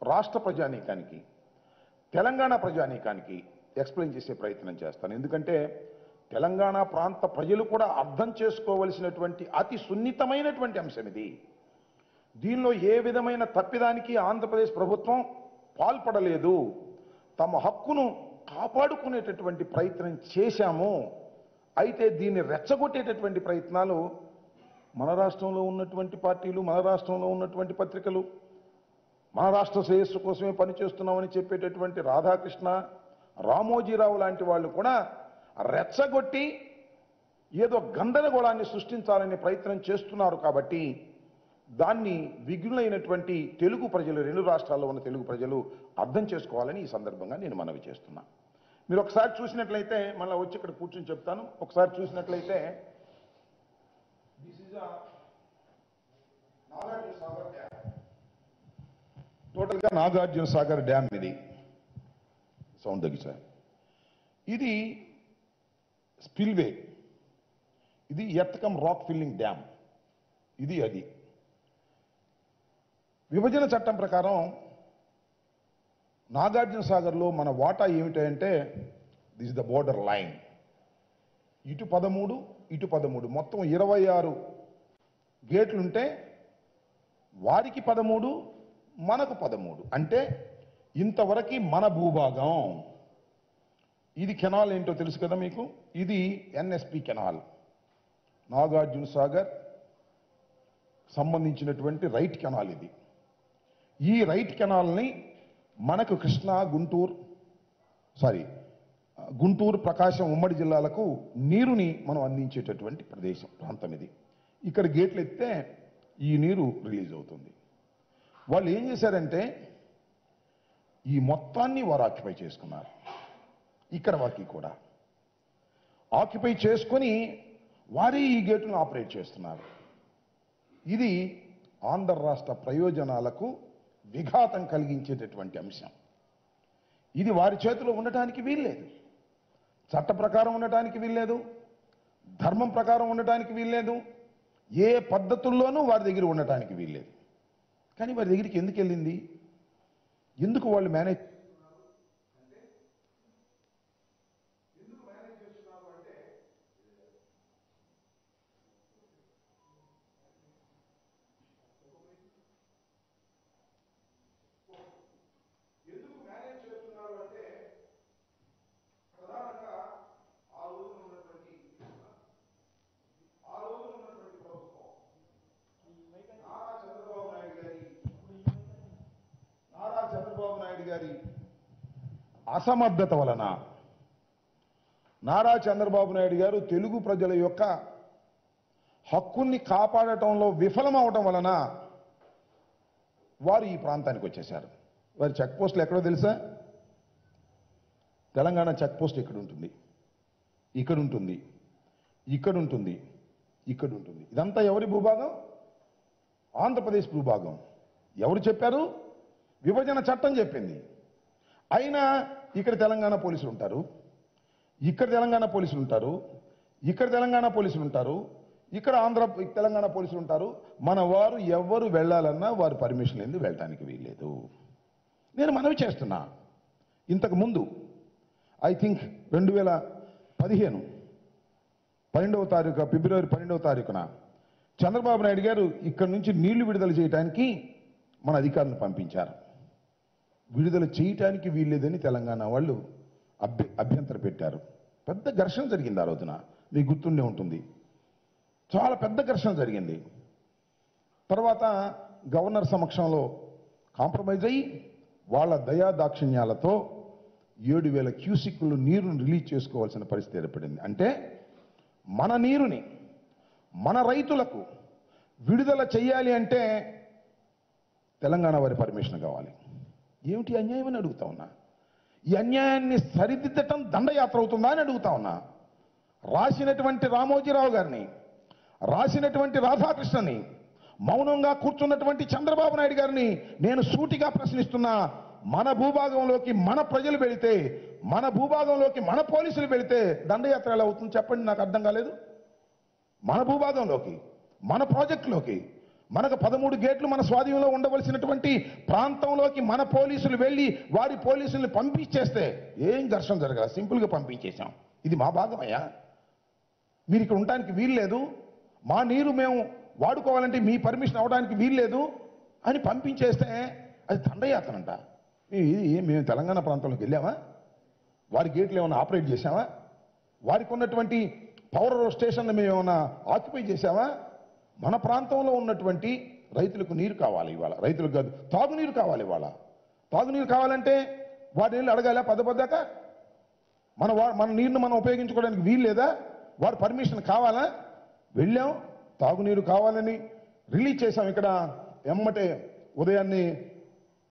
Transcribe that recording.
రాష్ట్ర ప్రజానీకానికి తెలంగాణ ప్రజానీకానికి ఎక్స్ప్లెయిన్ చేసే ప్రయత్నం చేస్తాను ఎందుకంటే తెలంగాణ ప్రాంత ప్రజలు కూడా అర్థం చేసుకోవలసినటువంటి అతి సున్నితమైనటువంటి అంశం ఇది దీనిలో ఏ విధమైన తప్పిదానికి ఆంధ్రప్రదేశ్ ప్రభుత్వం పాల్పడలేదు తమ హక్కును కాపాడుకునేటటువంటి ప్రయత్నం చేశాము అయితే దీన్ని రెచ్చగొట్టేటటువంటి ప్రయత్నాలు మన రాష్ట్రంలో ఉన్నటువంటి పార్టీలు మన రాష్ట్రంలో ఉన్నటువంటి పత్రికలు మన రాష్ట్ర శ్రేయస్సు కోసమే పనిచేస్తున్నామని చెప్పేటటువంటి రాధాకృష్ణ రామోజీరావు లాంటి వాళ్ళు కూడా రెచ్చగొట్టి ఏదో గందరగోళాన్ని సృష్టించాలనే ప్రయత్నం చేస్తున్నారు కాబట్టి దాన్ని విఘ్నులైనటువంటి తెలుగు ప్రజలు రెండు రాష్ట్రాల్లో ఉన్న తెలుగు ప్రజలు అర్థం చేసుకోవాలని ఈ సందర్భంగా నేను మనవి చేస్తున్నా మీరు ఒకసారి చూసినట్లయితే మళ్ళీ వచ్చి ఇక్కడ కూర్చొని చెప్తాను ఒకసారి చూసినట్లయితే this is Nagarjuna Sagar dam టోటల్గా నాగార్జున సాగర్ డ్యామ్ ఇది సౌండ్ తగ్గించారు ఇది స్పిల్వే ఇది ఎత్తకం రాక్ ఫిల్లింగ్ డ్యామ్ ఇది అది విభజన చట్టం ప్రకారం నాగార్జున సాగర్లో మన వాటా ఏమిటంటే దిస్ ద బోర్డర్ లైన్ ఇటు పదమూడు ఇటు పదమూడు మొత్తం ఇరవై ఆరు గేట్లుంటే వారికి పదమూడు మనకు పదమూడు అంటే ఇంతవరకు మన భూభాగం ఇది కెనాల్ ఏంటో తెలుసు కదా మీకు ఇది ఎన్ఎస్పి కెనాల్ నాగార్జున సాగర్ సంబంధించినటువంటి రైట్ కెనాల్ ఇది ఈ రైట్ కెనాల్ని మనకు కృష్ణా గుంటూరు సారీ గుంటూరు ప్రకాశం ఉమ్మడి జిల్లాలకు నీరుని మనం అందించేటటువంటి ప్రదేశం ప్రాంతం ఇది ఇక్కడ గేట్లు ఎత్తే ఈ నీరు రిలీజ్ అవుతుంది వాళ్ళు ఏం చేశారంటే ఈ మొత్తాన్ని వారు ఆక్యుపై చేసుకున్నారు ఇక్కడ వారికి కూడా ఆక్యుపై చేసుకొని వారే ఈ గేటును ఆపరేట్ చేస్తున్నారు ఇది ఆంధ్ర రాష్ట్ర ప్రయోజనాలకు విఘాతం కలిగించేటటువంటి అంశం ఇది వారి చేతిలో ఉండటానికి వీల్లేదు చట్ట ప్రకారం ఉండటానికి వీల్లేదు ధర్మం ప్రకారం ఉండటానికి వీల్లేదు ఏ పద్ధతుల్లోనూ వారి దగ్గర ఉండటానికి వీల్లేదు కానీ వారి దగ్గరికి ఎందుకు వెళ్ళింది ఎందుకు వాళ్ళు మేనేజ్ ఎందుకు మేనేజ్ చేస్తున్నారు అంటే ప్రధానంగా ఆ రోజున ఉన్నటువంటి ఆ రోజున ఉన్నటువంటి ప్రభుత్వం నారా చంద్రబాబు నాయుడు గారి నారా చంద్రబాబు నాయుడు గారి అసమర్థత వలన నారా చంద్రబాబు నాయుడు గారు తెలుగు ప్రజల యొక్క హక్కుల్ని కాపాడటంలో విఫలమవటం వలన వారు ఈ ప్రాంతానికి వచ్చేశారు వారి చెక్ పోస్టులు ఎక్కడో తెలుసా తెలంగాణ చెక్ పోస్ట్ ఇక్కడ ఉంటుంది ఇక్కడ ఉంటుంది ఇక్కడ ఉంటుంది ఇక్కడ ఉంటుంది ఇదంతా ఎవరి భూభాగం ఆంధ్రప్రదేశ్ భూభాగం ఎవరు చెప్పారు విభజన చట్టం చెప్పింది అయినా ఇక్కడ తెలంగాణ పోలీసులు ఉంటారు ఇక్కడ తెలంగాణ పోలీసులు ఉంటారు ఇక్కడ తెలంగాణ పోలీసులు ఉంటారు ఇక్కడ ఆంధ్ర తెలంగాణ పోలీసులు ఉంటారు మన వారు ఎవరు వెళ్ళాలన్నా వారు పర్మిషన్ లేదు వెళ్ళటానికి వీల్లేదు నేను మనవి చేస్తున్నా ఇంతకు ముందు ఐ థింక్ రెండు వేల పదిహేను పన్నెండవ తారీఖు ఫిబ్రవరి పన్నెండవ తారీఖున చంద్రబాబు నాయుడు గారు ఇక్కడ నుంచి నీళ్లు విడుదల చేయడానికి మన అధికారులను పంపించారు విడుదల చేయటానికి వీల్లేదని తెలంగాణ వాళ్ళు అభ్య అభ్యంతర పెట్టారు పెద్ద ఘర్షణ జరిగింది ఆ రోజున మీకు గుర్తుండే ఉంటుంది చాలా పెద్ద ఘర్షణ జరిగింది తర్వాత గవర్నర్ సమక్షంలో కాంప్రమైజ్ అయ్యి వాళ్ళ దయా దాక్షిణ్యాలతో ఏడు వేల క్యూసిక్లు నీరును రిలీజ్ చేసుకోవాల్సిన పరిస్థితి ఏర్పడింది అంటే మన నీరుని మన రైతులకు విడుదల చేయాలి అంటే తెలంగాణ వారి పర్మిషన్ కావాలి ఏమిటి అన్యాయం అని అడుగుతా ఉన్నా ఈ అన్యాయాన్ని సరిదిద్దటం దండయాత్ర అవుతుందా అని అడుగుతా ఉన్నా రాసినటువంటి రామోజీరావు గారిని రాసినటువంటి రాధాకృష్ణని మౌనంగా కూర్చున్నటువంటి చంద్రబాబు నాయుడు గారిని నేను సూటిగా ప్రశ్నిస్తున్నా మన భూభాగంలోకి మన ప్రజలు వెళితే మన భూభాగంలోకి మన పోలీసులు వెళితే దండయాత్ర ఎలా అవుతుంది చెప్పండి నాకు అర్థం కాలేదు మన భూభాగంలోకి మన ప్రాజెక్టులోకి మనకు పదమూడు గేట్లు మన స్వాధీనంలో ఉండవలసినటువంటి ప్రాంతంలోకి మన పోలీసులు వెళ్ళి వారి పోలీసుల్ని పంపించేస్తే ఏం ఘర్షణ జరగదు సింపుల్గా పంపించేశాం ఇది మా భాగమయ్యా మీరు ఇక్కడ ఉండడానికి వీల్లేదు మా నీరు మేము వాడుకోవాలంటే మీ పర్మిషన్ అవడానికి వీల్లేదు అని పంపించేస్తే అది దండయాత్రంట ఇది మేము తెలంగాణ ప్రాంతంలోకి వెళ్ళామా వారి గేట్లు ఏమైనా ఆపరేట్ చేశామా వారికి ఉన్నటువంటి పవర్ స్టేషన్ మేము ఏమైనా ఆక్యుపై చేశామా మన ప్రాంతంలో ఉన్నటువంటి రైతులకు నీరు కావాలి ఇవాళ రైతులకు కాదు తాగునీరు కావాలి ఇవాళ తాగునీరు కావాలంటే వాటి నీళ్ళు అడగాల పద పద్దాక మన వా మన నీరును మనం ఉపయోగించుకోవడానికి వీలు లేదా వాడు పర్మిషన్ కావాలా వెళ్ళాం తాగునీరు కావాలని రిలీజ్ చేశాం ఇక్కడ ఎమ్మటే ఉదయాన్నే